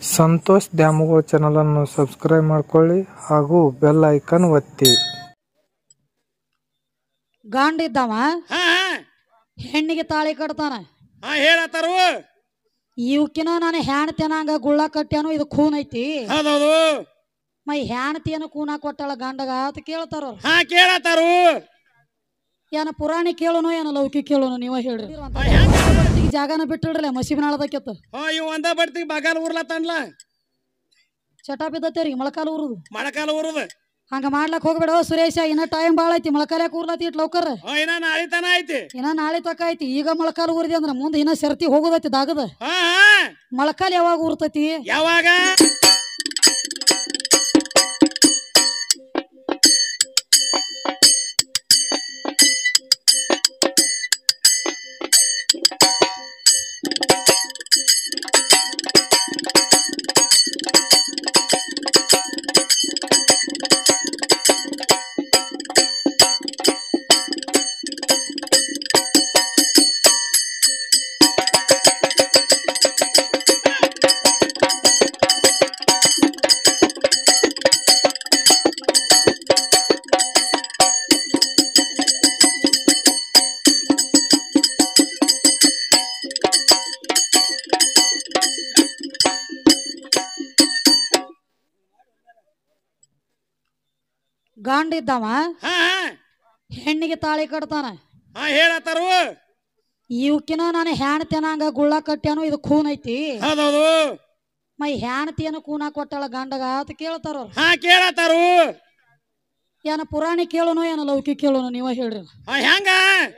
ಸಂತೋಷ್ ದ್ಯಾಮವ್ವ ಚಾನಲನ್ನು ಸಬ್ಸ್ಕ್ರೈಬ್ ಮಾಡ್ಕೊಳ್ಳಿ ಹಾಗೂ ಬೆಲ್ ಐಕನ್ ಒತ್ತಿ ಗಂಡ ಇದ್ದವ ಹಾ ಹೆಣ್ಣಿಗೆ ತಾಳಿ ಕಟ್ತಾನ ಹಾ ಹೇಳತ್ತಾರು ಇವಕಿನ ನಾನು ಹೆಣ್ತಿನಂಗ ಗುಳ್ಳ ಕಟ್ಟ್ಯಾನು ಇದು ಖೂನ್ ಐತಿ ಹೌದೌದು ಮೈ ಹೆಣ್ತಿಯನ ಕೂನ ಕೊಟ್ಟಾಳ ಗಂಡಗ ಅಂತ ಕೇಳ್ತಾರ ಅವ್ರು ಹಾ ಕೇಳತ್ತಾರು ಏನ ಪುರಾಣಿ ಕೇಳೋನು ಏನ ಲೌಕಿ ಕೇಳೋನು ನೀವ ಹೇಳ್ರಿ ಹಾ, ಹೆಂಗ? ಈಗ ಜಾಗನ ಬಿಟ್ಟಿಡ್ರಲ್ಲ ಮಸೀಬಿನಾಳದಕ್ಕೆತ್ತ ಹಾ ಇವ್ ಒಂದ ಬಡ್ತಿಗೆ ಬಗಾಲ್ ಉರ್ಲತ್ತನ್ಲ ಚಟ ಬಿದ್ದತ್ತೇರಿ ಮೊಳಕಾಲ ಊರುದು ಮಳಕಾಲ ಉರುದ ಹಂಗ ಮಾಡ್ಲಕ್ ಹೋಗ್ಬೇಡ ಸುರೇಶ ಇನ್ನ ಟೈಮ್ ಭಾಳ ಐತಿ ಮೊಳಕಾಲ್ಯಾಕ ಊರ್ಲತ್ತಿ ಇಟ್ ಲೌಕರ್ ಹಾ ಇನ್ನ ನಾಳೆ ತನ ಐತಿ ಇನ್ನ ನಾಳೆ ತಕ ಐತಿ ಈಗ ಮೊಳಕಾಲ ಊರಿದೆ ಅಂದ್ರ ಮುಂದೆ ಇನ್ನ ಸರ್ತಿ ಹೋಗೋದೈತಿ ದಾಗದ ಹಾ ಹಾ ಮೊಳಕಾಲ ಯಾವಾಗ ಊರ್ತೈತಿ ಯಾವಾಗ ಗಂಡ ಇದ್ದವ ಹಾ ಹಾ ಹೆಣ್ಣಿಗೆ ತಾಳಿ ಕಟ್ತಾನ ಹಾ ಹೇಳತ್ತಾರು ಇವಕಿನ ನಾನು ಹೆಣ್ತಿನಂಗ ಗುಳ್ಳ ಕಟ್ಟ್ಯಾನು ಇದು ಖೂನ್ ಐತಿ ಹೌದೌದು ಮೈ ಹೆಣ್ತಿಯನ ಕೂನ ಕೊಟ್ಟಾಳ ಗಂಡಗ ಅಂತ ಕೇಳ್ತಾರ ಅವ್ರು ಹಾ ಕೇಳತ್ತಾರು ಏನ ಪುರಾಣಿ ಕೇಳೋನು ಏನ ಲೌಕಿ ಕೇಳೋನು ನೀವ ಹೇಳ್ರಿ ಹಾ ಹೆಂಗ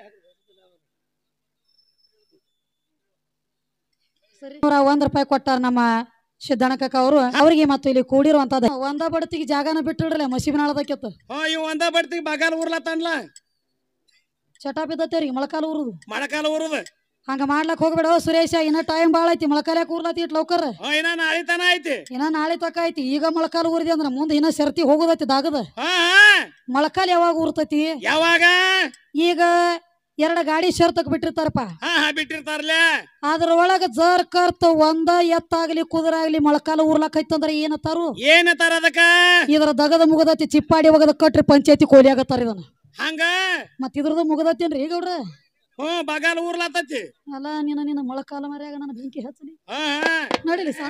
ನೂರ ಒಂದ್ ರೂಪಾಯಿ ಕೊಟ್ಟಾರ ನಮ್ಮ ಸಿದ್ದಣಕಕ್ಕ ಅವರು ಅವ್ರಿಗೆ ಮತ್ತು ಇಲ್ಲಿ ಕೂಡಿರುವಂತದ ಒಂದ ಬಡತಿಗೆ ಜಾಗನ ಬಿಟ್ಟಿಡ್ರಲ್ಲ ಮಸೀಬಿನಾಳದಕ್ಕೆತ್ತ ಹಾ ಇವ್ ಒಂದ ಬಡ್ತಿಗೆ ಬಗಾಲ್ ಉರ್ಲತ್ತನ್ಲ ಚಟ ಬಿದ್ದತ್ತೇರಿ ಮೊಳಕಾಲ ಊರುದು ಮಳಕಾಲ ಉರುದ ಹಂಗ ಮಾಡ್ಲಕ್ ಹೋಗ್ಬೇಡ ಸುರೇಶ ಇನ್ನ ಟೈಮ್ ಭಾಳ ಐತಿ ಮೊಳಕಾಲ್ಯಾಕ ಊರ್ಲತ್ತಿ ಇಟ್ ಲೌಕರ್ ಹಾ ಇನ್ನ ನಾಳೆ ತನ ಐತಿ ಇನ್ನ ನಾಳೆ ತಕ ಐತಿ ಈಗ ಮೊಳಕಾಲ ಊರಿದೆ ಅಂದ್ರ ಮುಂದೆ ಇನ್ನ ಸರ್ತಿ ಹೋಗೋದೈತಿ ದಾಗದ ಹಾ ಹಾ ಮೊಳಕಾಲ್ ಯಾವಾಗ ಊರ್ತೈತಿ ಯಾವಾಗ ಈಗ ಎರಡ ಗಾಡಿ ಶರ್ತಕ್ ಬಿಟ್ಟಿರ್ತಾರಪ್ಪ ಹಾ ಹಾ ಬಿಟ್ಟಿರ್ತಾರಲ್ಲ ಅದ್ರೊಳಗ ಜರ್ ಕರ್ತ ಒಂದ ಎತ್ತಾಗ್ಲಿ ಕುದುರಾಗ್ಲಿ ಮೊಳಕಾಲ ಊರ್ಲಕೈತಂದ್ರ ಏನತ್ತಾರು ಏನತ್ತಾರ ಅದಕ್ಕ ಇದ್ರ ದಗದ ಮುಗದತಿ ಚಿಪ್ಪಾಡಿ ಒಗದ ಕಟ್ರಿ ಪಂಚಾಯತಿ ಕೋಲಿ ಆಗತ್ತಾರ ಇದನ್ನ ಹಂಗ ಮತ್ ಇದ್ರದ್ದು ಮುಗದತ್ತೇನ್ರಿ ಈಗ ಗೌಡ್ರ ಹ್ಮ್ ಬಗಾಲ್ ಉರ್ಲತ್ತತಿ ಅಲ್ಲ ನಿನ್ನ ನಿನ್ನ ಮೊಳಕಾಲ ಮರ್ಯಾಗ ನನ್ನ ಬೆಂಕಿ ಹಚ್ಚಲಿ ಹಾ ಹಾ ನಡಿಲಿ ಸಾನ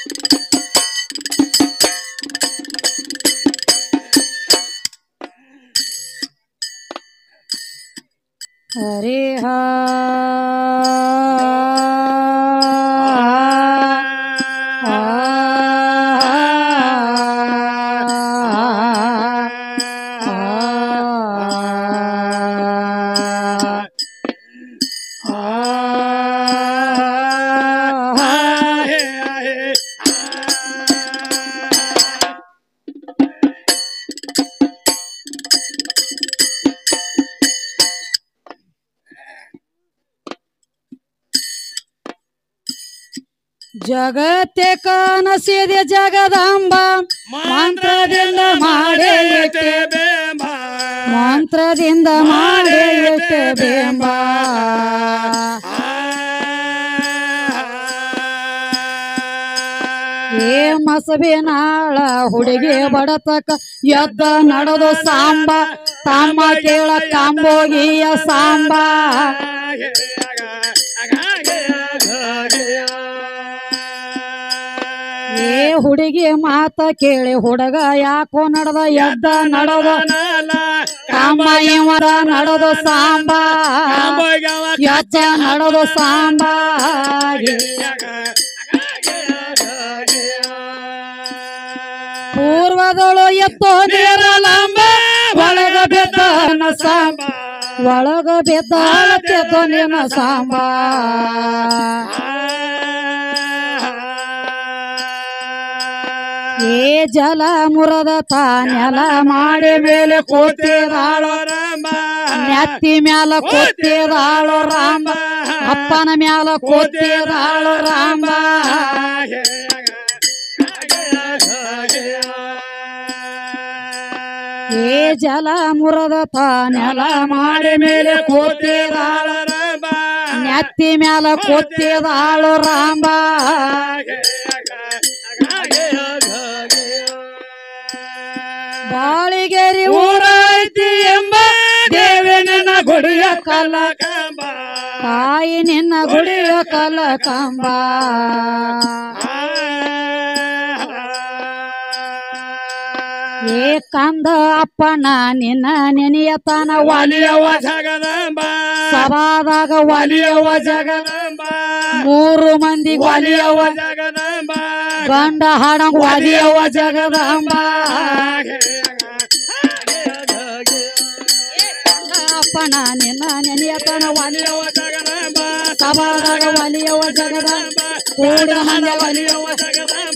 ಹರಿ ಹಾ ಜಗತ್ತೆ ಕನಸಿದೆ ಜಗದಾಂಬ ಮಂತ್ರದಿಂದ ಮಾಡೇ ಇಟ್ಟೆ ಮಂತ್ರದಿಂದ ಮಾಡೇ ಇಟ್ಟೆ ಬೇಂಬ ಏ ಮಸಬಿನಾಳ ಹುಡುಗಿ ಬಡತಕ ಎದ್ದ ನಡೆದು ಸಾಂಬ ತಾಂಬ ಕೇಳ ಕಾಂಬೋಗಿಯ ಸಾಂಬ ಏ ಹುಡುಗಿ ಮಾತ ಕೇಳಿ ಹುಡುಗ ಯಾಕೋ ನಡೆದ ಎದ್ದ ನಡೆದ ಕಾಂಬ ಇವರ ನಡೆದು ಸಾಂಬ ಎದ್ದ ನಡೆದು ಸಾಂಬ ಪೂರ್ವದಳು ಎತ್ತೋ ನೀರಲಂಬ ಒಳಗ ಬಿದ್ದ ಸಾಂಬ ಒಳಗ ಬಿದ್ದ ತೆತ್ತೋ ನಿನ್ನ ಸಾಂಬ ಏ ಜಲ ಮುರದ ತಾನೆಲ ಮಾಡಿ ಮೇಲೆ ಕೂತಿದಾಳು ನೆತ್ತಿ ಮ್ಯಾಲ ಕೂತಿದಾಳು ರಾಮ ಅಪ್ಪನ ಮ್ಯಾಲ ಕೂತಿದಾಳು ರಾಮ ಏ ಜಲ ಮುರದ ತಾನೆಲ ಮಾಡಿ ಮೇಲೆ ಕೂತಿದಾಳ ನೆತ್ತಿ ಮ್ಯಾಲ ಕೂತಿದಾಳು ರಾಂಬ ಹುಲಿಗೇರಿ ಊರ ಐತಿ ಎಂಬ ದೇವಿ ನಿನ್ನ ಗುಡಿಯ ಕಲ ಕಂಬ ತಾಯಿ ನಿನ್ನ ಗುಡಿಯ ಕಲ ಕಂಬ ಏ ಕಂದ ಅಪ್ಪನ ನಿನ್ನ ನೆನೆಯತನ ವಾಲಿಯವ ಜಗದಂಬ ಸಭಾದಾಗ ಒಲಿಯವ ಜಗ ಜಗದಂಬ ಮೂರು ಮಂದಿ ವಾಲಿಯವ ಒಲಿಯವ ಜಗದಂಬ ಗಂಡ ಹಾಡಂಗ ಒಲಿಯವ ಜಗದಂಬ ಅಪ್ಪನ ನಿನ್ನ ನೆನೆಯತನ ಒಲಿಯವ ಜಗದಂಬ ಸಭಾದಾಗ ಒಲಿಯವ ಜಗದಂಬ ಕೂಡಿ ಮಂದಿ ಒಲಿಯವ ಜಗದಂಬ